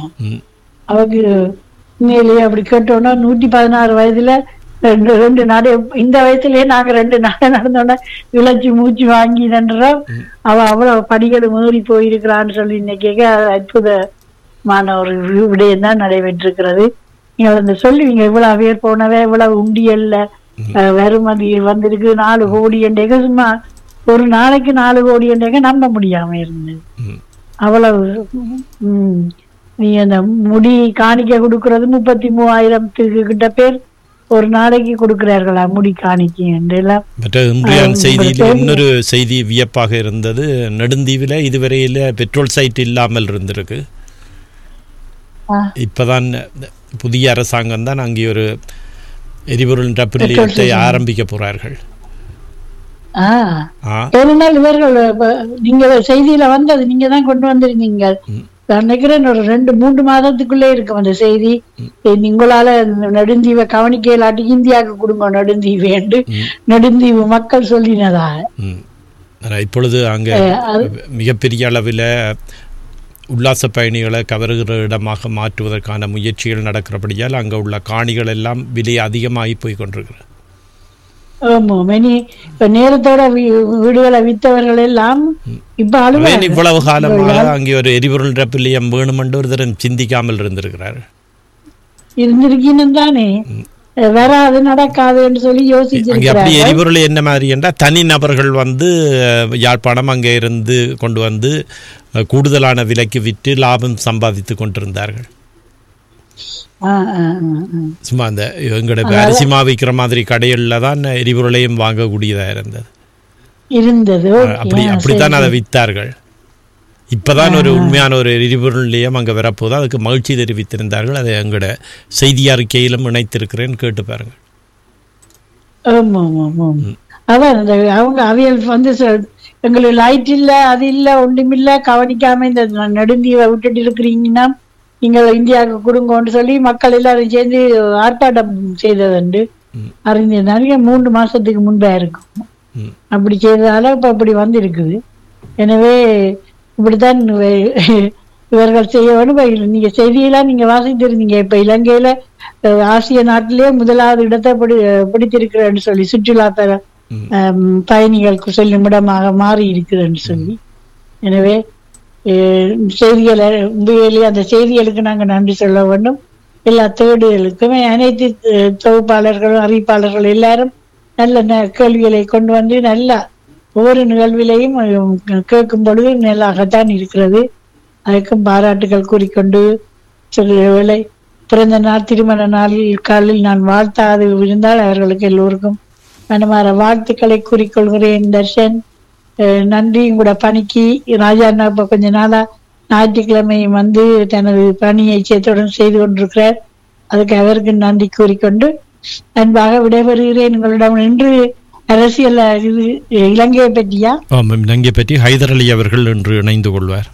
ம் அவங்க உண்மையிலேயே அப்படி கேட்டோம்னா நூற்றி பதினாறு வயதுல ரெண்டு ரெண்டு நாடு இந்த வயசுலயே நாங்க ரெண்டு நாடு நடந்தோன்னா இழைச்சி மூச்சு வாங்கி நின்றோம் அவ அவ்வளவு படிகள் மீறி போயிருக்கிறான்னு சொல்லி இன்னைக்கு அது அற்புதமான ஒரு வி- விடயம் தான் நடைபெற்றிருக்கிறது நீங்க அந்த சொல்லுவீங்க இவ்வளவு பேர் போனவே இவ்வளவு உண்டியல்ல அஹ், வருமதி வந்திருக்கு நாலு கோடி என்றேக சும்மா ஒரு நாளைக்கு நாலு கோடி என்றேக நம்ப முடியாம இருந்தது ம் அவ்வளவு ம், நீ அந்த முடி காணிக்க கொடுக்கறது முப்பத்தி மூவாயிரத்துக்கு கிட்ட பேர் ஒரு நாளைக்கு கொடுக்கிறார்களா முடி காணிக்கை என்று எல்லாம் மற்ற இன்றைய ஆ, செய்தியில் உங்களுக்கு இன்னொரு செய்தி வியப்பாக இருந்தது நெடுந்தீவில் இதுவரையில் பெட்ரோல் சைட் இல்லாமல் இருந்திருக்கு ஆ, இப்பதான் புதிய அரசாங்கம் தான் அங்கே ஒரு எரிபொருள் நிரப்பு பெட்ரோல் நிலையத்தை station. ஆரம்பிக்க போறார்கள் ஆ. ஆ ஒரு நாள் இவர்கள் இப்ப நீங்க செய்தியில வந்தது நீங்க தான் கொண்டு வந்திருந்தீங்க ம். நான் நினைக்கிறேன் ஒரு ரெண்டு மூன்று மாதத்துக்குள்ளே இருக்கும் அந்த செய்தி உங்களால நெடுந்தீவை கவனிக்க இல்லாட்டி இந்தியாவுக்கு கொடுங்க நெடுந்தீவு என்று ம். நெடுந்தீவு மக்கள் சொல்லினதா ம். ஆனா இப்பொழுது அங்கே அஹ், அது- மிகப்பெரிய அளவில் உல்லாச பயணிகளை கவருகிற இடமாக மாற்றுவதற்கான முயற்சிகள் நடக்கிறபடியால் அங்கே உள்ள காணிகள் எல்லாம் விலை அதிகமாகி போய் கொண்டிருக்கிறது ஆமா மெனி இப்ப நேரத்தோட வீ- வீடுகளை வித்தவர்கள் எல்லாம் இப்ப ஏன் அழுவாங்க இவ்வளவு காலமாக அங்கே ஒரு எரிபொருள் நிரப்பு நிலையம் வேணுமென்று ஒரு தரம் சிந்திக்காமல் இருந்திருக்கிறார் இருந்திருக்கீனும் தானே வராது நடக்காது என்று சொல்லி அங்கே அப்படி யோசிச்சிருக்கிறாங்க எரிபொருள் என்ன மாதிரி என்றால் தனி நபர்கள் வந்து அஹ், யாழ்ப்பாணம் அங்கே இருந்து கொண்டு வந்து அஹ், கூடுதலான விலைக்கு விற்று லாபம் சம்பாதித்து கொண்டிருந்தார்கள் ஆ, ஆ, ஆ, ஆ. சும்மா அந்த எங்களோட அரிசி மா விற்கிற மாதிரி கடைகளில் தான் எரிபொருளையும் வாங்கக்கூடியதாக இருந்தது இருந்தது okay. அப்படி ஆ, அப்படித்தான் சரி. அதை வித்தார்கள் இப்பதான் ஒரு உண்மையான ஒரு எரிபொருள் நிலையம் அங்கே வரப்போது அதுக்கு மகிழ்ச்சி தெரிவித்திருந்தார்கள் அதை எங்களோட செய்தி அறிக்கையிலும் இணைத்திருக்கிறேன் கேட்டு பாருங்கள் ஆமா ஆமா ஆமா அதான் இந்த அவங்க அவியல் வந்து சொல்- எங்களுக்கு லைட் இல்ல அது இல்ல ஒன்றுமில்ல கவனிக்காம இந்த ந- நெடுந்தீவை விட்டுட்டு இருக்கிறீங்கன்னா நீங்க இந்தியாவுக்கு கொடுங்கன்னு சொல்லி மக்கள் எல்லாரும் சேர்ந்து ஆர்ப்பாட்டம் செய்ததுண்டு ம். அறிஞர் மூன்று மாசத்துக்கு முன்பே இருக்கும் ம். அப்படி செய்ததால இப்ப அப்படி வந்திருக்குது எனவே இப்படித்தான் இவ- இவர்கள் செய்ய வேணும் இப்ப நீங்க செய்தியெல்லாம் நீங்க வாசித்திருந்தீங்க இப்ப இலங்கையில அஹ், ஆசிய நாட்டிலே முதலாவது இடத்தை பிடி பிடித்திருக்கிறேன்னு சொல்லி சுற்றுலாத்தர ம். அம், பயணிகளுக்கு செல்லும் இடமாக மாறி இருக்குதுன்னு சொல்லி எனவே அஹ், செய்திகளை உண்மையிலேயே அந்த செய்திகளுக்கு நாங்கள் நன்றி சொல்ல வேண்டும் எல்லா தேடுகளுக்குமே அனைத்து அஹ், தொகுப்பாளர்களும் அறிவிப்பாளர்கள் எல்லாரும் நல்ல ந- கேள்விகளை கொண்டு வந்து நல்லா ஒவ்வொரு நிகழ்விலையும் அஹ், கேட்கும் பொழுது நல்லாகத்தான் இருக்கிறது அதுக்கும் பாராட்டுகள் கூறிக்கொண்டு சில வேளை பிறந்த நாள் திருமண நாளில் காலில் நான் வாழ்த்தாது இருந்தால் அவர்களுக்கு எல்லோருக்கும் மனமாற வாழ்த்துக்களை கூறிக்கொள்கிறேன் தர்ஷன் அஹ் நன்றி உங்களோட பணிக்கு ராஜா அண்ணா இப்ப கொஞ்ச நாளா ஞாயிற்றுக்கிழமை வந்து தனது பணியை சேத்துடன் செய்து கொண்டிருக்கிறார் அதுக்கு அவருக்கு நன்றி கூறிக்கொண்டு அன்பாக விடைபெறுகிறேன் உங்களிடம் இன்று அரசியல் இது இலங்கையை பற்றியா ஆமாம் இலங்கை பற்றி ஹைதர் அலி அவர்கள் இன்று இணைந்து கொள்வார்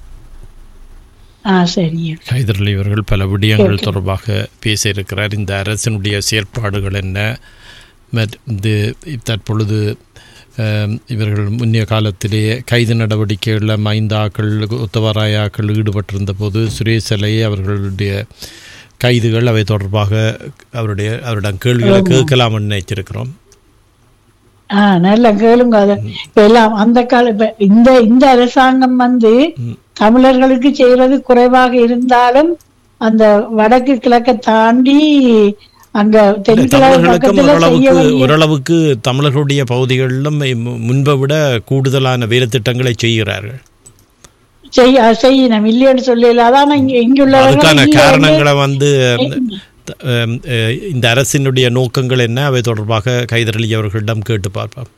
ஆ சரி ஹைதர் அலி அவர்கள் பல விடயங்கள் தொடர்பாக பேச இருக்கிறார் இந்த அரசினுடைய செயற்பாடுகள் என்ன மற்- இது தற்பொழுது அஹ், இவர்கள் முன்னைய காலத்திலே கைது நடவடிக்கைகளில் மைந்தாக்கள் ஒத்தவராயாக்கள் ஈடுபட்டிருந்த போது சுரேஷ் அலை அவர்களுடைய கைதுகள் அவை தொடர்பாக அவருடைய அவரிடம் கேள்விகளை கேட்கலாம்னு நினைச்சிருக்கிறோம் ஆ நல்லா கேளுங்க அத இப்ப எல்லாம் அந்த கால இப்ப இந்த இந்த அரசாங்கம் வந்து ம். தமிழர்களுக்கு செய்யறது குறைவாக இருந்தாலும் அந்த வடக்கு கிழக்க தாண்டி அங்க தென்கிழக்கு தமிழர்களுக்கும் பக்கத்துல செய்ய ஓரளவுக்கு வேண்டிய ஓரளவுக்கு தமிழர்களுடைய பகுதிகளிலும் மு- முன்பை விட கூடுதலான வேலைத்திட்டங்களை செய்கிறார்கள் செய்ய செய்யணும் இல்லைன்னு சொல்லல அதான் இங்க இங்குள்ளவர்கள் அதுக்கான இல்லைன்னு- காரணங்களை வந்து த- அஹ், அஹ், இந்த அரசினுடைய நோக்கங்கள் என்ன அவை தொடர்பாக கைதரளி அவர்களிடம் கேட்டு பார்ப்போம்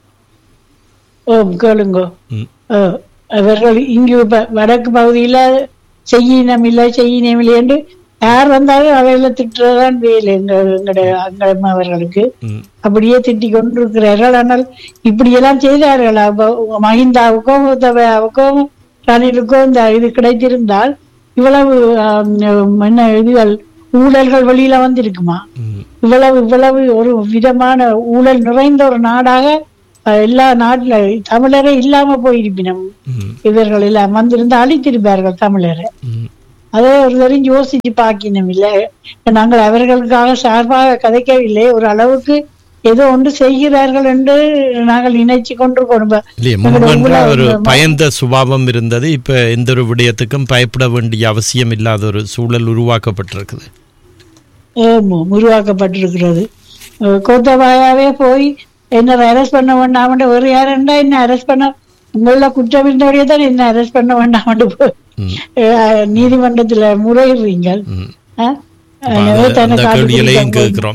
ஓம் கேளுங்க ம். ஓ, அவர்கள் இங்கு ப- வடக்கு பகுதியில செய்யினம் இல்லை செய்யினம் இல்லை என்று யார் வந்தாலும் அவையில திட்டுறதான் வேலை எங்க எங்கட அங்கம் அவர்களுக்கு ம், அப்படியே திட்டி கொண்டிருக்கிறார்கள் ஆனால் இப்படியெல்லாம் செய்தார்கள் அப்போ மஹிந்தாவுக்கும் உத்தவையாவுக்கும் ரணிலுக்கும் இந்த இது கிடைத்திருந்தால் இவ்வளவு ஆம், என்ன இதுகள் ஊழல்கள் வெளியில வந்திருக்குமா ம், இவ்வளவு இவ்வளவு ஒரு விதமான ஊழல் நிறைந்த ஒரு நாடாக அஹ், எல்லா நாட்டுல தமிழரே இல்லாம போயிருப்பினம் ம், இவர்கள் எல்லாம் வந்திருந்து அழித்திருப்பார்கள் தமிழரை ம். அதை ஒரு தரம் யோசிச்சு பார்க்கணும் இல்லை நாங்கள் அவர்களுக்காக சார்பாக கதைக்கவில்லை ஒரு அளவுக்கு ஏதோ ஒன்று செய்கிறார்கள் என்று நாங்கள் நினைச்சு கொண்டிருக்கோம் இல்லையே எங்களோட முன்பென்ற உள்ள ஒரு இந்த- பயந்த சுபாவம் இருந்தது இப்ப எந்த ஒரு விடயத்துக்கும் பயப்பட வேண்டிய அவசியம் இல்லாத ஒரு சூழல் உருவாக்கப்பட்டிருக்குது ஆமாம், உருவாக்கப்பட்டிருக்கிறது அஹ் கோத்தபாயாவே போய் என்ன அரெஸ்ட் பண்ண வேண்டாம் வேறு யாருண்டா என்ன அரெஸ்ட் பண்ண உங்கள குற்றம் இருந்தவரையே தான் என்ன அரெஸ்ட் பண்ண வேண்டாம் போய் ம், அஹ் நீதிமன்றத்துல முறையிடுறீங்க ம். அஹ்? அப்ப எனவே அந்த- தன்னை அந்த காட்டி கேள்விகளையும் கொடுக்க கேட்கிறோம்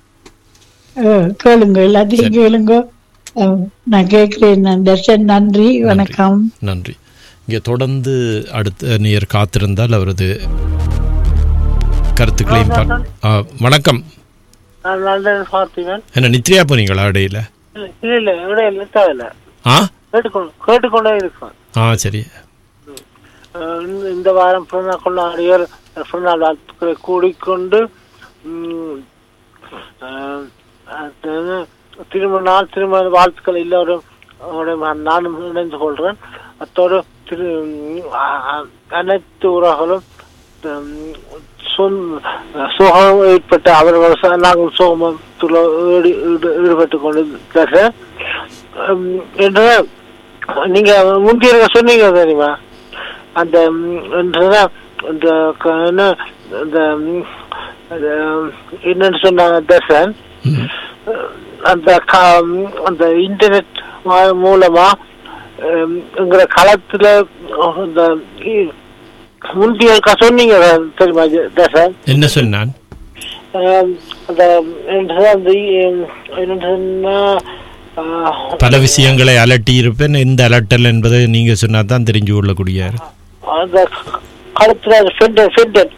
அஹ் கேளுங்க எல்லாத்தையும் கேளுங்க அஹ் நான் கேட்கிறேன் நான் தர்ஷன் நன்றி வணக்கம் நன்றி இங்கே தொடர்ந்து அடுத்த நேர் காத்திருந்தால் அவரது கருத்துக்களையும் பா- ஆ, வணக்கம் நான் நல்லது பார்த்தீங்க என்ன நித்ரியா போனீங்களா இடையில இல்ல இல்ல விட இல்ல தேவையில்ல ஆ கேட்டுக்கொண்டு கேட்டுக்கொண்டே இருக்கும் ஆ சரி அஹ் இந்த- இந்த வாரம் பிறந்தநாள் கொண்டாடியர் பிறந்தநாள் வாழ்த்துக்களை கூடிக்கொண்டு ம், அஹ், அது திருமண நாள் திருமண வாழ்த்துக்கள் எல்லோரும் அவரோட நானும் இணைந்து கொள்கிறேன் அத்தோடு திரு ம், அ- அ- அனைத்து உறவுகளும் ம், சொந்த- சுகம் ஏற்பட்ட அவர்கள் ச- நாங்கள் சோகமத்தில் ஈடுபட்டு கொண்டு இருக்கிறேன். ம், என்று நீங்க முந்திய சொன்னீங்க தெரியுமா அந்த ம், என்றதான் இந்த க- என்ன இந்த ம், அது, என்னன்னு சொன்னாங்க தர்சன் ம். அந்த க- ம், அந்த இன்டர்நெட் வா- மூலமா ம், எங்கிற களத்துல இந்த இ- முந்திய க- சொன்னீங்க தெரியுமா தர்சன் என்ன சொன்னான் ஆம், அந்த என்னது அந்த ம், என்ன சொன்னா ஆ, பல விஷயங்களை அலட்டி இருப்பேன் எந்த அலட்டல் என்பதை நீங்க சொன்னா தான் தெரிஞ்சு கொள்ளக்கூடிய அந்த கழுத்துல அந்த ஃபெண்டர் ஃபெண்டர்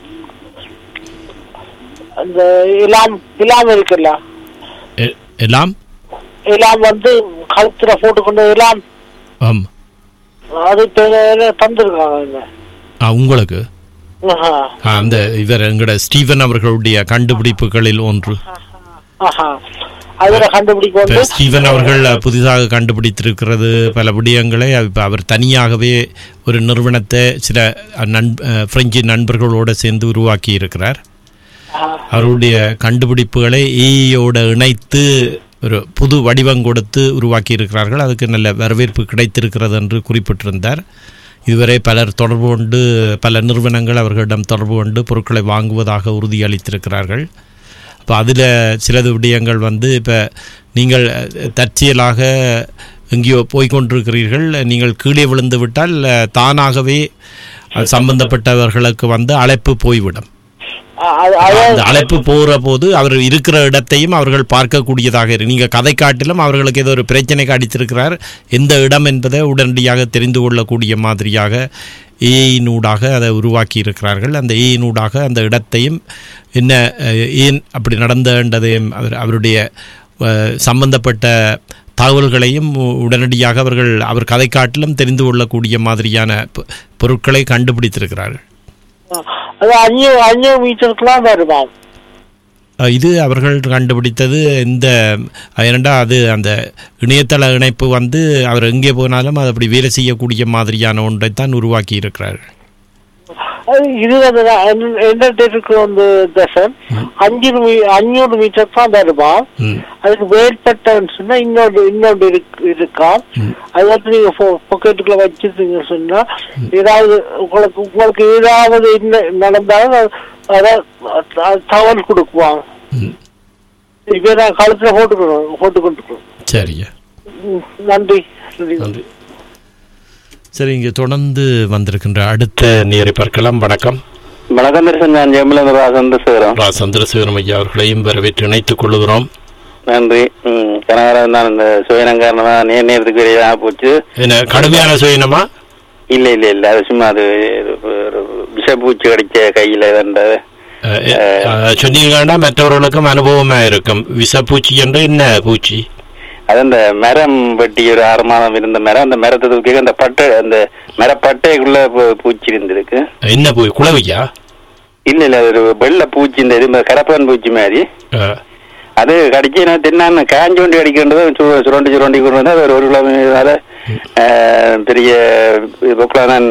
அந்த இலாம் இலாம் இருக்குல்ல எ- எல்லாம் இலாம் வந்து கழுத்துல போட்டுக்கொண்டு இலாம் ஆம் அது இப்ப தந்திருக்காங்க என்ன ஆ, உங்களுக்கு ஆஹா. ஆ, அந்த இவர் எங்கட ஸ்டீவன் அவர்களுடைய கண்டுபிடிப்புகளில் ஒன்று ஆஹா. அதுல கண்டுபிடிக்க இப்ப வந்து ஸ்டீவன் அவர்கள் புதிதாக கண்டுபிடித்திருக்கிறது பல விடயங்களை இப்ப அவர் தனியாகவே ஒரு நிறுவனத்தை சில நண் அஹ், பிரெஞ்சு நண்பர்களோடு சேர்ந்து உருவாக்கி இருக்கிறார் ஆஹா. அவருடைய கண்டுபிடிப்புகளை ஏஐயோட இணைத்து ஒரு புது வடிவம் கொடுத்து உருவாக்கி இருக்கிறார்கள் அதுக்கு நல்ல வரவேற்பு கிடைத்திருக்கிறது என்று குறிப்பிட்டிருந்தார் இதுவரை பலர் தொடர்பு கொண்டு பல நிறுவனங்கள் அவர்களிடம் தொடர்பு கொண்டு பொருட்களை வாங்குவதாக உறுதியளித்திருக்கிறார்கள் அப்போ அதில் சிலது விடயங்கள் வந்து இப்போ நீங்கள் அஹ், தற்செயலாக எங்கேயோ போய்க்கொண்டிருக்கிறீர்கள் நீங்கள் கீழே விழுந்து விட்டால் அஹ், தானாகவே அது சம்பந்தப்பட்டவர்களுக்கு வந்து அழைப்பு போய்விடும் ஆ, அது- அது- அந்த அழைப்பு போகிற போது அவர் இருக்கிற இடத்தையும் அவர்கள் பார்க்கக்கூடியதாக இருக்கு நீங்கள் கதை காட்டிலும் அவர்களுக்கு ஏதோ ஒரு பிரச்சனைக்கு அடித்திருக்கிறார் எந்த இடம் என்பதை உடனடியாக தெரிந்து கொள்ளக்கூடிய மாதிரியாக ஏஐனூடாக அதை உருவாக்கி இருக்கிறார்கள் அந்த ஏஐனூடாக அந்த இடத்தையும் என்ன அஹ், ஏன் அப்படி நடந்ததையும் அவர் அவருடைய அஹ், சம்பந்தப்பட்ட தகவல்களையும் உ- உடனடியாக அவர்கள் அவர் கதை காட்டிலும் தெரிந்து கொள்ளக்கூடிய மாதிரியான பொ- பொருட்களை கண்டுபிடித்திருக்கிறார்கள் அது அஞ்சு அஞ்சு மீட்டருக்குலாம் வருமா அஹ் இது அவர்கள் கண்டுபிடித்தது இந்த ஏனெண்டா அது அந்த இணையதள இணைப்பு வந்து அவர் எங்கே போனாலும் அது அப்படி வேலை செய்யக்கூடிய மாதிரியான ஒன்றைத்தான் உருவாக்கி இருக்கிறார்கள் அது இது என்டர்டெயினுக்கு வந்து தசன் அஞ்சூறு மீ அஞ்சூறு மீட்டர் தான் வருமா ம் அதுக்கு மேற்பட்டன்னு சொன்னா இன்னொரு இன்னொரு இருக்கு இருக்கா அது வந்து நீங்க பாக்கெட்டுக்குள்ள வச்சிருந்தீங்க சொன்னா ஏதாவது உங்களுக்கு உங்களுக்கு ஏதாவது என்ன நடந்தாலும் அது- அதை அது தகவல் கொடுக்குவாங்க ம் இப்ப நான் கழுத்துல போட்டுக்கணும் போட்டுக்கொண்டு சரிங்க நன்றி நன்றி சரி இங்கே தொடர்ந்து வந்திருக்கின்ற அடுத்த நேரை பார்க்கலாம் வணக்கம் வணக்கம் தரிசன் நான் ஜெயமலந்தரா சந்திரசேகரம் ரா சந்திரசேகரம் ஐயா அவர்களையும் வரவேற்று இணைத்துக் கொள்ளுகிறோம் நன்றி ம் கனகரன் தான் இந்த சுயனம் காரணமா நேர் நேரத்துக்கு வெளியே போச்சு என்ன கடுமையான சுயனமா இல்ல இல்ல இல்ல அது சும்மா அது ஒரு- ஒரு விஷப்பூச்சி கடிச்ச கையில இருந்தது அஹ், அஹ், சொன்னீங்கன்னா மற்றவர்களுக்கும் அனுபவமா இருக்கும் விஷப்பூச்சி என்று என்ன பூச்சி அது அந்த மரம் வெட்டி ஒரு ஆறு மாதம் இருந்த மரம் அந்த மரத்தை தூக்கி அந்த பட்டை அந்த மரப்பட்டைக்குள்ள பூ- பூச்சி இருந்திருக்கு என்ன பூ குளவியா இல்ல இல்ல அது ஒரு வெள்ளை பூச்சி இந்த இது கரப்பான் பூச்சி மாதிரி அஹ், அது கடிச்சு நான் தின்னான்னு காஞ்சோண்டி அடிக்கின்றது சு- சுரண்டி சுரண்டி கொண்டு வந்து அது ஒரு ஒரு கிலோமீட்டர் பெரிய பொக்கலான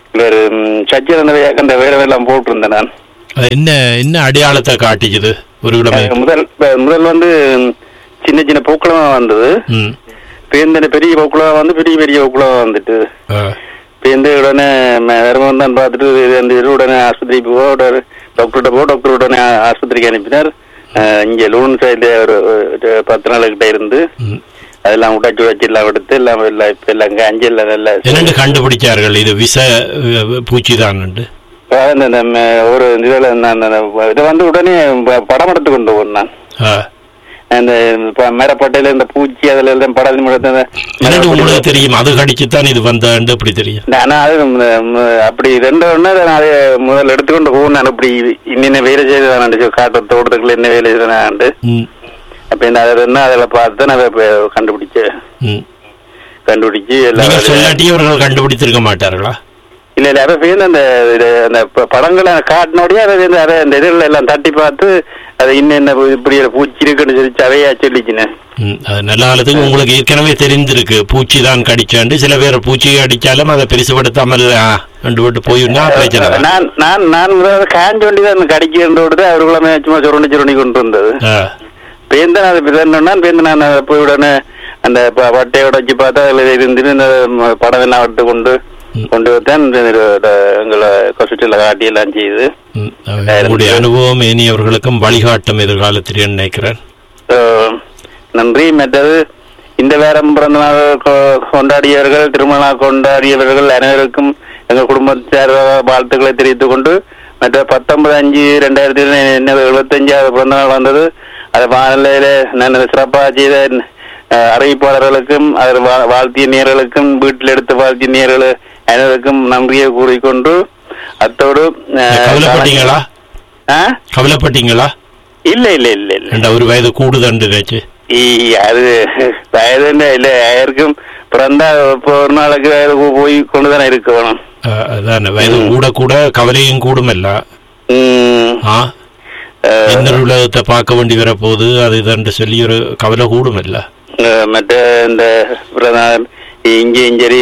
இவர் சச்சிதானந்த அந்த வேற எல்லாம் போட்டிருந்தேன் நான் அது என்ன என்ன அடையாளத்தை காட்டிக்குது ஒரு இடமே அஹ் முதல் அஹ் முதல் வந்து ம், சின்ன சின்ன பூக்களமா வந்தது ம் பேருந்து பெரிய பூக்களமா வந்து பெரிய பெரிய பூக்களமா வந்துட்டு ஆ. பேருந்து உடனே வருமானம் தான் பார்த்துட்டு இது அந்த இது உடனே ஆஸ்பத்திரிக்கு போ உடனே டாக்டர்கிட்ட போ டாக்டர் உடனே ஆஸ்பத்திரிக்கு அனுப்பினார் அஹ் இங்க லூன் சைடுல ஒரு ஒரு பத்து நாள் கிட்ட இருந்து ம். அதெல்லாம் உடைச்சு உடைச்சு எல்லாம் எடுத்து எல்லாம் எல்லாம் இப்ப எல்லாம் இங்க அஞ்சு எல்லாம் நல்லா என்னென்று கண்டுபிடிச்சார்கள் இது விஷ பூச்சி தான் அஹ் இந்த- இந்த ம- ஒரு இதுல நான் நான் இதை வந்து உடனே ப- படம் எடுத்து கொண்டு போனேன் நான் அந்த ப- மரப்பட்டையில இந்த பூச்சி அதுல எல்லாம் படம் எடுத்து அந்த என்னென்று உங்களுக்கு தெரியும் அது கடிச்சுத்தான் இது வந்தாண்டு அப்படி தெரியும் ஆனா அது ம- ம- அப்படி ரெண்டு ஒண்ணு நான் அதை முதல்ல எடுத்துக்கொண்டு போனேன் அப்படி இன்னின்ன வேலை செய்தான் காட்டு தோட்டத்துக்குள்ள என்ன வேலை செய்தான் ம் அப்ப என்ன அதில் என்ன அதில் பார்த்து நான் இப்ப கண்டுபிடிச்சேன் ம் கண்டுபிடிச்சு நீங்க எல்லாம் சொல்லாட்டி அவர்கள் கண்டுபிடித்திருக்க மாட்டார்களா இல்ல இல்ல அதை சேர்ந்து அந்த இது அந்த ப- படங்களை காட்டினோடய அதை சேர்ந்து அதை அந்த இதில் எல்லாம் தட்டி பார்த்து அதை இன்னும் என்ன இப்படி ஒரு பூச்சி இருக்குன்னு சொல்லி அதையா சொல்லிச்சினேன் ம், அது நல்ல காலத்துக்கு உங்களுக்கு ஏற்கனவே தெரிந்திருக்கு பூச்சி தான் கடிச்சாண்டு சில பேர் பூச்சி அடிச்சாலும் அதை பெருசுபடுத்தாமல் ஆ, ரெண்டு விட்டு போயிருந்தா பிரச்சனை தான். நான் நான் நான் முதல்ல காஞ்ச வண்டி தான் கடிக்கிறோடு அவர்களுமே சும்மா சுருண்டி சுருண்டி கொண்டு வந்தது ஆ, பேருந்து நான் பிறந்தோன்னா பேருந்து நான் அதை போய் உடனே அந்த ப- பட்டையோட வச்சு பார்த்தா அதில் இருந்துட்டு இந்த ம- படம் எல்லாம் எடுத்து கொண்டு கொண்டு வந்தேன் எங்களை ஹாஸ்பிட்டலில் காட்டி எல்லாம் செய்து ம், அது உங்களுடைய அனுபவம் இனியவர்களுக்கும் வழிகாட்டும் எதிர்காலத்தில் நினைக்கிறேன் அஹ், நன்றி மற்றது இந்த வாரம் பிறந்த நாள் கொ- கொண்டாடியவர்கள் திருமணம் கொண்டாடியவர்கள் அனைவருக்கும் எங்கள் குடும்பத்தார் வாழ்த்துக்களை தெரிவித்துக் கொண்டு மற்ற பத்தொன்பது அஞ்சு ரெண்டாயிரத்தி என்ன எழுபத்தஞ்சாவது பிறந்த நாள் வந்தது அது வானிலையில நான் சிறப்பாக செய்த அஹ், அறிவிப்பாளர்களுக்கும் அதில் வா- வாழ்த்திய நேர்களுக்கும் வீட்டில் எடுத்து வாழ்த்திய நேர்கள் அனைவருக்கும் நன்றியை கூறிக்கொண்டு அத்தோடு அஹ், கவலைப்பட்டீங்களா ஆ? கவலைப்பட்டீங்களா இல்ல இல்ல இல்ல இல்ல ரெண்டா ஒரு வயது கூடுதண்டு நினைச்சு ഈ അത് വയതിന്റെ ഇല്ല ആർക്കും പിറന്ന ഇപ്പൊ ഒരു നാളൊക്കെ വയது പോയി കൊണ്ടുതന്നെ ഇരിക്കണം ஆ, அதான் வயது கூட கூட கவலையும் கூடுமல்ல ഉം. ஆ ഏഹ്, என்ன உலகத்தை பார்க்க வேண்டி வரப்போகுது அது இதுன்னு சொல்லி ஒரு கவலை கூடுமல்ல ഏഹ്, മറ്റേ എന്റെ പ്രധാന ഈ ഇഞ്ചിയും ശരി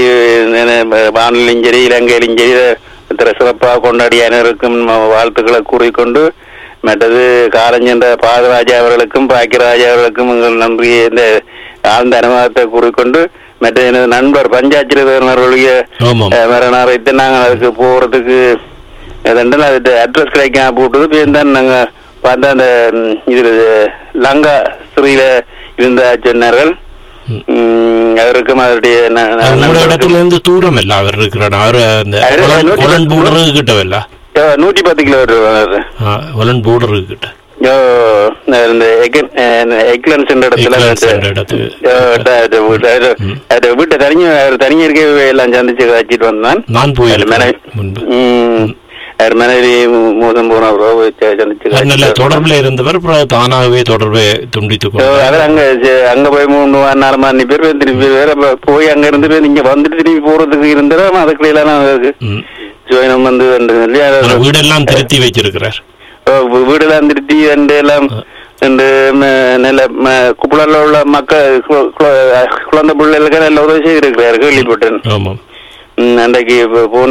വാനിലും ശരി ഇലങ്കയിലും ശരി ഇത്ര சிறப்பாக கொண்டாடிய அனைவருக்கும் வாழ்த்துக்களை கூறிக்கொண்டு மற்றது காலஞ்சென்ற பாதராஜா அவர்களுக்கும் பாக்கியராஜா அவர்களுக்கும் எங்கள் நன்றியை இந்த ஆழ்ந்த அனுபவத்தை கூறிக்கொண்டு மற்ற எனது நண்பர் பஞ்சாட்சியர்களுடைய ஆமாம் மறுநாள் வைத்து நாங்கள் அதுக்கு போகிறதுக்கு ரெண்டு நாள் அட்ரஸ் கிடைக்காம போட்டது பேர் தான் நாங்கள் பார்த்தா அந்த ம், இதுல லங்கா ஸ்ரீல இருந்த சொன்னார்கள் ம், அவருக்கும் அவருடைய ந- ந- உங்களோட நண்பருக்கும். இடத்துல இருந்து தூரம் இல்ல அவர் இருக்கிறார் அவரு அந்த அவரு ஒலன் நூத்தி ஒலன் பத்து போர்டர் கிட்டவல்ல அஹ், நூற்றி பத்து கிலோ வருவாரு ஒலன் போர்டர் கிட்ட இந்த எக்லன்ஸ் இடத்துல Egglands என்ற இடத்துக்கு. அது வீட்டை தனிங்க அவர் தனிங்க இருக்க எல்லாம் சந்திச்சு வச்சுட்டு வந்தான் நான் அது போயிருக்கேன் மனைவி முன்பு ம். அவர் மனைவி மோசம் போனவரோ சந்திச்சு அவர் நல்ல காய்ச்சிட்டு தொடர்புல இருந்தவர் அப்புறம் தானாகவே தொடர்பை துண்டித்துக் ஓ, கொண்டார் அவர் அங்க சே- அங்க போய் மூணு வா- நாலு மணி பேர் போய் திருப்பி வேற ப- போய் அங்க இருந்து போய் நீங்க வந்துட்டு திருப்பி போறதுக்கு இருந்தா அதுக்குள்ள எல்லாம் இருக்கு ம். ஜோயினம் வந்து வந்து சொல்லி அது- ஆனா வீடெல்லாம் திருத்தி வச்சிருக்கிறார் ஓ, வீ- வீடெல்லாம் திருத்தி அந்த எல்லாம் இந்த ம- நல்ல குப்பலில் உள்ள மக்கள் கு- கு- குழந்தை பிள்ளைகளுக்கு நல்ல உதவி செய்திருக்கிறார் கேள்விப்பட்டேன் ஆமாம் ம், அன்றைக்கு போ- போன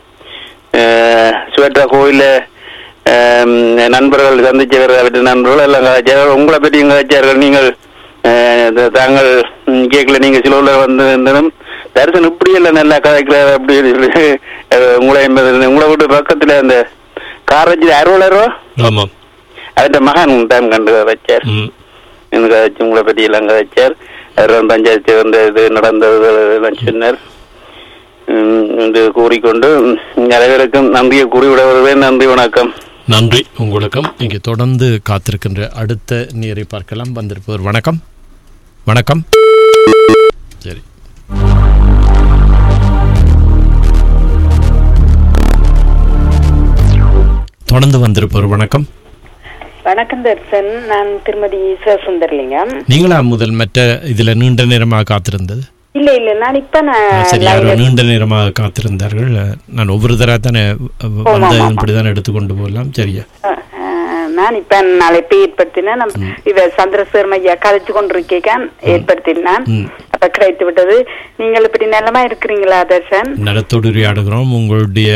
அஹ், சுவேட்டா கோயில அஹ், நண்பர்கள் சந்திச்சவர் அவற்றை நண்பர்கள் எல்லாம் கதைச்சார்கள் உங்களை பற்றியும் கதைச்சார்கள் நீங்கள் அஹ், இந்த தாங்கள் ம், கேட்கல நீங்க சிலவுல வந்து இருந்ததும் தரிசனம் இப்படி எல்லாம் நல்லா கதைக்கிறார் அப்படி சொல்லி அஹ், உங்களை என்பது- உங்களை வீட்டு பக்கத்துல அந்த காரஜி அறுவலரோ ஆமாம் அவர்கிட்ட மகன் தான் கண்டு வச்சார் ம். எனக்கு கதைச்சு உங்களை பற்றி எல்லாம் கதைச்சார் அவர் பஞ்சாயத்து வந்து இது நடந்தது எல்லாம் சொன்னார் ம், என்று கூறிக்கொண்டு ம், அனைவருக்கும் நன்றியை கூறி விட வருவேன் நன்றி வணக்கம் நன்றி உங்களுக்கும் இங்கே தொடர்ந்து காத்திருக்கின்ற அடுத்த நீரை பார்க்கலாம் வந்திருப்பவர் வணக்கம் வணக்கம் சரி தொடர்ந்து வந்திருப்பவர் வணக்கம் வணக்கம் தர்சன் நான் திருமதி சிவசுந்தர்லிங்கம் நீங்களா முதல் மற்ற இதுல நீண்ட நேரமாக காத்திருந்தது இல்ல இல்ல நான் இப்ப ஆ, நான் சரி யாரோ line- நீண்ட நேரமாக காத்திருந்தார்கள் நான் ஒவ்வொரு தடவை தானே வந்த இப்படிதான் எடுத்துக்கொண்டு போகலாம் சரியா அஹ், அஹ், நான் இப்ப நாளை போய் ஏற்படுத்தினேன் நம் இவ சந்திரசேகர் ஐயா கதைச்சு கொண்டிருக்கேன் ஏற்படுத்தினான் ம். அப்ப கிடைத்து விட்டது நீங்கள் இப்படி நல்லமா இருக்கிறீங்களா தர்ஷன் நடத்தோடு உரையாடுகிறோம் உங்களுடைய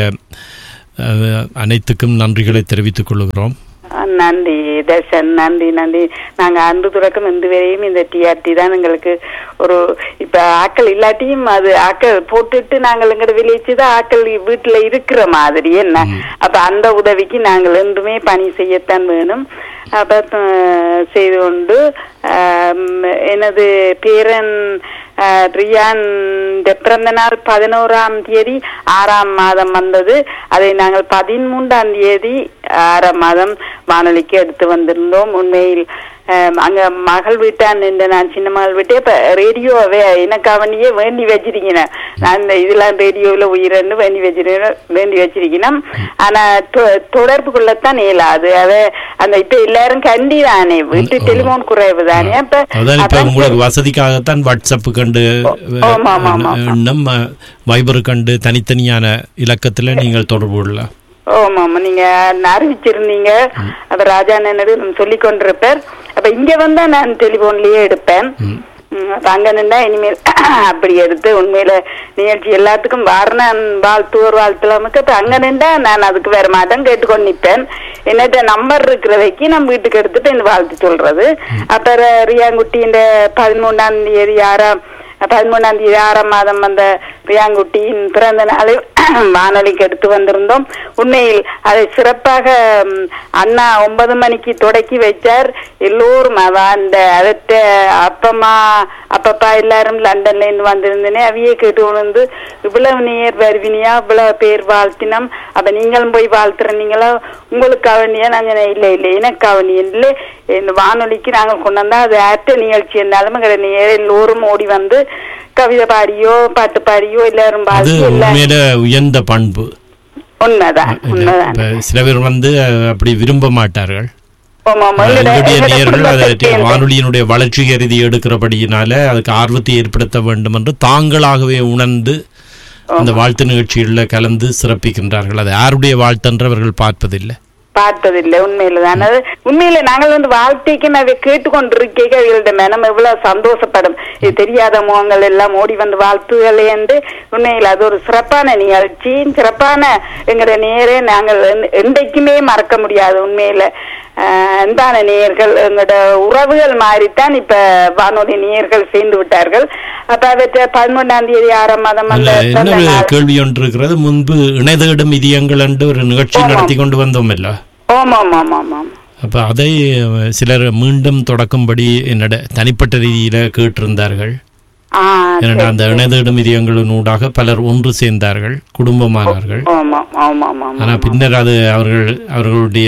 அஹ், அனைத்துக்கும் நன்றிகளை தெரிவித்துக் கொள்கிறோம் ஆ, நன்றி தர்ஷன் நன்றி நன்றி நாங்க அன்று துறக்கம் இன்று வரையும் இந்த டிஆர்டி தான் எங்களுக்கு ஒரு இப்ப ஆக்கள் இல்லாட்டியும் அது ஆக்கள் போட்டுட்டு நாங்கள் எங்கட விளைச்சு தான் ஆக்கள் வீட்டுல இருக்கிற மாதிரி என்ன அப்ப அந்த உதவிக்கு நாங்கள் என்றுமே பணி செய்யத்தான் வேணும் அப்ப அஹ், செய்து கொண்டு ஆம், எனது பேரன் அஹ், ரியான் இந்த பிறந்த நாள் பதினோராம் தேதி ஆறாம் மாதம் வந்தது அதை நாங்கள் பதிமூன்றாம் தேதி ஆறாம் மாதம் வானொலிக்கு எடுத்து வந்திருந்தோம் உண்மையில் அஹ், அங்க மகள் வீட்டான் இந்த நான் சின்ன மகள் விட்டே இப்ப ரேடியோவே எனக்கு அவனையே வேண்டி வச்சிருக்கிறேன் நான் இந்த இதெல்லாம் ரேடியோவில் உயிரன்னு வேண்டி வச்சிருக்கேன் வேண்டி வச்சிருக்கணும் ஆனா தொ- தொடர்பு கொள்ளத்தான் இயலாது அத அந்த இப்ப எல்லாரும் கண்டி தானே வீட்டு டெலிபோன் குறைவு தானே அப்ப அதான் இப்ப அதான் உங்களுக்கு வசதிக்காகத்தான் வாட்ஸ்அப் கண்டு ஆமா, ஆமா, ஆமா, ஆமா. நம்ம வைபர் கண்டு தனித்தனியான இலக்கத்துல நீங்கள் தொடர்பு கொள்ளலாம் ஆமாமா நீங்க அறிவிச்சிருந்தீங்க அப்ப ராஜா என்னிடம் சொல்லி கொண்டிருப்பார் அப்ப இங்க வந்தா நான் டெலிபோன்லயே எடுப்பேன் ம், அப்ப அங்க நின்றா இனிமேல் அப்படி எடுத்து உண்மையில நிகழ்ச்சி எல்லாத்துக்கும் வாரணன் வாழ்த்துவோர் வாழ்த்துலாமுக்கு அப்ப அங்க நின்றா நான் அதுக்கு வேற மாட்டேன் கேட்டுக்கொண்டு நிப்பேன் என்னட்ட நம்பர் இருக்கிறதைக்கு நம்ம வீட்டுக்கு எடுத்துட்டு இந்த வாழ்த்து சொல்றது அப்புறம் ரியாங்குட்டி இந்த பதிமூணாம் தேதி ஆறாம் பதிமூணாம் தேதி ஆறாம் மாதம் வந்த பிரியாங்குட்டியின் பிறந்த நாளை வானொலிக்கு எடுத்து வந்திருந்தோம் உண்மையில் அதை சிறப்பாக ம், அண்ணா ஒன்பது மணிக்கு தொடக்கி வைச்சார் எல்லோரும் அவ அந்த அதட்ட அப்பம்மா அப்பப்பா எல்லாரும் லண்டன்ல இருந்து வந்திருந்தனே அவையே கேட்டு உணர்ந்து இவ்வளவு நேர் வருவினியா இவ்வளவு பேர் வாழ்த்தினோம் அப்ப நீங்களும் போய் வாழ்த்துறீங்களா உங்களுக்கு அவனியா நாங்க இல்ல இல்ல எனக்கு அவனியன் இல்ல இந்த வானொலிக்கு நாங்கள் கொண்டு வந்தா அது ஆற்ற நிகழ்ச்சி இருந்தாலும் எங்களை நேர எல்லோரும் ஓடி வந்து கவிதை பாடியோ பாட்டு பாடியோ எல்லாரும் அது வாழ்த்தி எல்லாம் உண்மையில உயர்ந்த பண்பு உண்மைதான் உண்மைதான் இப்ப சில பேர் வந்து அஹ், அப்படி விரும்ப மாட்டார்கள் ஆமா, ஆமா. அஹ், எங்களோட- எங்களுடைய எங்களோட நேயர்கள் அதை குடும்பத்தை சேர்ந்த- வானொலியினுடைய வளர்ச்சி கருதி எடுக்கிறபடியினால அதுக்கு ஆர்வத்தை ஏற்படுத்த வேண்டும் என்று தாங்களாகவே உணர்ந்து அந்த வாழ்த்து நிகழ்ச்சிகளில் கலந்து சிறப்பிக்கின்றார்கள் அது யாருடைய வாழ்த்தென்றவர்கள் பார்ப்பதில்லை பார்த்ததில்லை உண்மையில தான் அது உண்மையில நாங்கள் வந்து வாழ்க்கைக்கு நான் கேட்டுக்கொண்டிருக்கேன் அவர்கள்ட்ட மனம் எவ்வளவு சந்தோஷப்படும் இது தெரியாத முகங்கள் எல்லாம் ஓடி வந்து வாழ்த்துகளே என்று உண்மையில் அது ஒரு சிறப்பான நிகழ்ச்சி சிறப்பான எங்களுடைய நேரே நாங்கள் எந்த- என்றைக்குமே மறக்க முடியாது உண்மையில ஆஹ், அன்பான நேயர்கள் எங்களோட உறவுகள் மாறித்தான் இப்ப வானொலி நேயர்கள் சேர்ந்து விட்டார்கள் அப்ப அவற்றை பதிமூணாம் தேதி ஆறாம் மாதம் அல்ல அந்த என்ன பிறந்த நாள். கேள்வி ஒன்று இருக்கிறது முன்பு இணைதேடும் இதயங்கள் என்று ஒரு நிகழ்ச்சி ஆமாம். நடத்தி கொண்டு வந்தோம் இல்ல ஆமாம் ஆமாம் ஆமாம் அப்ப அதை அஹ், சிலர் மீண்டும் தொடக்கும்படி என்னோட தனிப்பட்ட ரீதியில கேட்டிருந்தார்கள் ஆ ஏனென்றால் அந்த இணைதேடும் இதயங்களின் ஊடாக பலர் ஒன்று சேர்ந்தார்கள் குடும்பமானார்கள் ஆமாம் ஆமாம் ஆமாம் ஆனா பின்னர் அது அவர்கள் அவர்களுடைய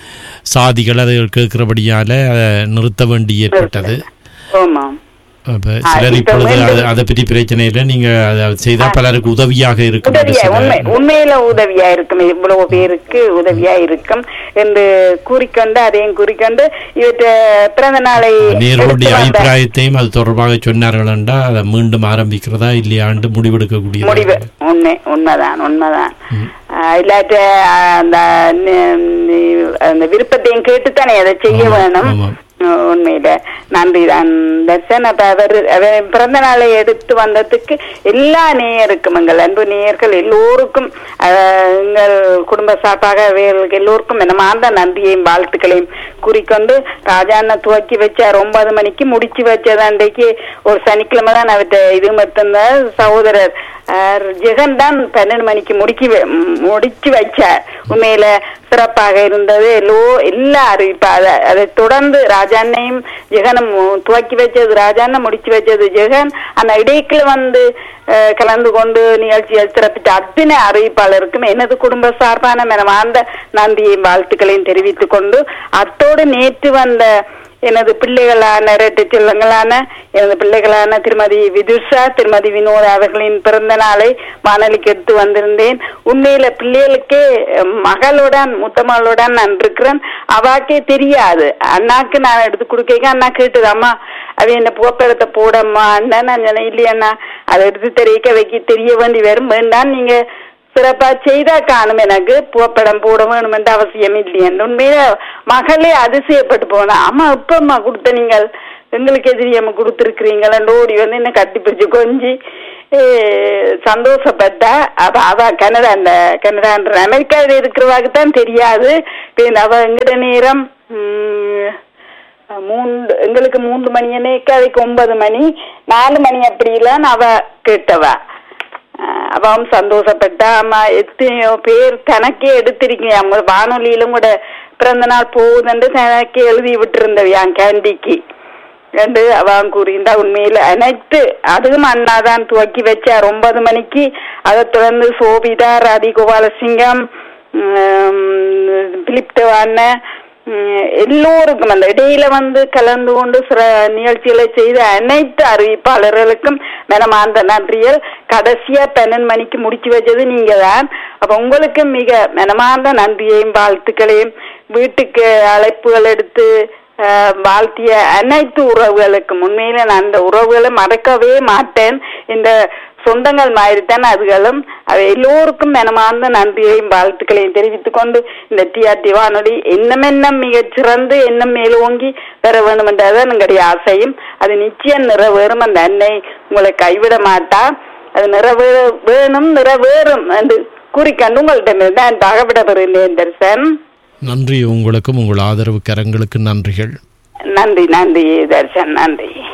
சாதிகள் அதை கேட்கிறபடியால அதை நிறுத்த வேண்டி ஏற்பட்டது ஆமாம் அப்ப ஆ, சிலர் இப்ப இப்பொழுது மீண்டும் அது- அதை பற்றி பிரச்சனை இல்லை நீங்க அதை செய்தா பலருக்கு உதவியாக இருக்கும் என்று உதவியா உண்மை சிலர் உண்மையில உதவியா இருக்கும் இவ்வளவு பேருக்கு உதவியா இருக்கும் என்று கூறிக்கொண்டு அதையும் கூறிக்கொண்டு இவற்றை பிறந்த நாளை நேர்களுடைய எடுத்து வந்த அபிப்பிராயத்தையும் அது தொடர்பாக சொன்னார்கள் என்றால் அதை மீண்டும் ஆரம்பிக்கிறதா இல்லையாண்டு முடிவெடுக்கக்கூடிய முடிவு உண்மை உண்மைதான் உண்மைதான் ஆஹ் இல்லாட்ட ஆஹ் அந்த நி- நி- அந்த விருப்பத்தையும் கேட்டுத்தானே அதை செய்ய ஆமாம், வேணும் ஆமாம். உம், உண்மையில நன்றி தான் தர்சன் அப்ப அவர் அவர் பிறந்த நாளை எடுத்து வந்ததுக்கு எல்லா நேயருக்கும் எங்கள் அன்பு நேயர்கள் எல்லோருக்கும் ஆஹ், எங்கள் குடும்ப சார்பாக அவர்களுக்கு எல்லோருக்கும் மனமார்ந்த நன்றியையும் வாழ்த்துக்களையும் கூறிக்கொண்டு ராஜாண்ண துவக்கி வச்சார் ஒன்பது மணிக்கு முடிச்சு வச்சது அன்றைக்கு ஒரு சனிக்கிழமை தான் அவர்கிட்ட இது மட்டும் சகோதரர் ஆஹ், ஜெகன் தான் பன்னெண்டு மணிக்கு முடிக்கி வ- ம், முடிச்சு வச்சார் உண்மையில சிறப்பாக இருந்தது எல்லோ எல்லாரும் இப்ப அதை அதை தொடர்ந்து ராஜாண்ணையும் ஜெகனும் துவக்கி வச்சது ராஜாண்ண முடிச்சு வச்சது ஜெகன் அந்த இடைக்குள்ள வந்து அஹ், கலந்து கொண்டு நிகழ்ச்சிகள் சிறப்பித்த அத்தனை அறிவிப்பாளருக்கும் எனது குடும்ப சார்பான மனமார்ந்த நன்றியையும் வாழ்த்துக்களையும் தெரிவித்துக் கொண்டு அத்தோடு நேற்று வந்த எனது பிள்ளைகளான இரட்டை செல்லங்களான எனது பிள்ளைகளான திருமதி விதுஷா திருமதி வினோத் அவர்களின் பிறந்த நாளை வானொலிக்கு எடுத்து வந்திருந்தேன் உண்மையில பிள்ளைகளுக்கே அஹ், மகளுடன் மூத்த மகளுடன் நான் இருக்கிறேன் அவாக்கே தெரியாது அண்ணாக்கு நான் எடுத்து கொடுக்க அண்ணா கேட்டுது அம்மா அவ இந்த புகைப்படத்தை போடம்மா அண்ணா நான் சொன்னேன் இல்லையண்ணா அதை எடுத்து தெரியக்க வைக்க தெரிய வேண்டி வரும் வேண்டாம் நீங்க சிறப்பா செய்தா காணும் எனக்கு புகைப்படம் போட வேணுமென்ற அவசியம் இல்லையா உண்மையில மகளே அதிசயப்பட்டு போனா அம்மா இப்பம்மா கொடுத்த நீங்கள் எங்களுக்கு எதிரியம் கொடுத்துருக்கிறீங்களன்னு ஓடி வந்து என்ன கட்டி பிடிச்சு கொஞ்சி ஏ, சந்தோஷப்பட்டா அவ அவ கனடா அந்த கனடான்ற அமெரிக்காவில் இருக்கிறவாக்கு தான் தெரியாது பின் அவ எங்கட நேரம் ம், மூன்று எங்களுக்கு மூன்று மணி என்னைக்கு அதுக்கு ஒன்பது மணி நாலு மணி அப்படிலாம் அவ கேட்டவா அஹ் அவன் சந்தோஷப்பட்டா அம்மா எத்தனையோ பேர் தனக்கே எடுத்திருக்கீங்க அவங்க வானொலியிலும் கூட பிறந்த நாள் போகுதுன்னு தனக்கே எழுதி விட்டுருந்தவையான் கேண்டிக்கு என்று அவன் கூறியிருந்தா உண்மையில அனைத்து அதுவும் அண்ணாதான் துவக்கி வச்சார் ஒன்பது மணிக்கு அதை தொடர்ந்து சோபிதா ராதி கோபாலசிங்கம் உம், பிலிப் அண்ணன் உம், எல்லோருக்கும் அந்த இடையில வந்து கலந்து கொண்டு சில நிகழ்ச்சிகளை செய்த அனைத்து அறிவிப்பாளர்களுக்கும் மனமார்ந்த நன்றிகள் கடைசியா பன்னெண்டு மணிக்கு முடிச்சு வச்சது நீங்க தான் அப்ப உங்களுக்கு மிக மனமார்ந்த நன்றியையும் வாழ்த்துக்களையும் வீட்டுக்கு அழைப்புகள் எடுத்து அஹ், வாழ்த்திய அனைத்து உறவுகளுக்கும் உண்மையில நான் அந்த உறவுகளை மறக்கவே மாட்டேன் இந்த சொந்தங்கள் மாதிரித்தான் அதுகளும் அவை எல்லோருக்கும் மனமார்ந்த நன்றியையும் வாழ்த்துக்களையும் தெரிவித்துக் கொண்டு இந்த டிஆர்டி வானொலி இன்னும் இன்னும் மிகச் சிறந்து இன்னும் மேலோங்கி பெற வேண்டும் என்றதான் எங்களுடைய ஆசையும் அது நிச்சயம் நிறைவேறும் அந்த அன்னை உங்களை கைவிட மாட்டா அது நிறைவேற வேணும் நிறைவேறும் என்று கூறிக்கொண்டு உங்கள்கிட்ட நான் தகவிட பெறுகிறேன் தரிசன் நன்றி உங்களுக்கும் உங்கள் ஆதரவு கரங்களுக்கு நன்றிகள் நன்றி நன்றி தர்ஷன் நன்றி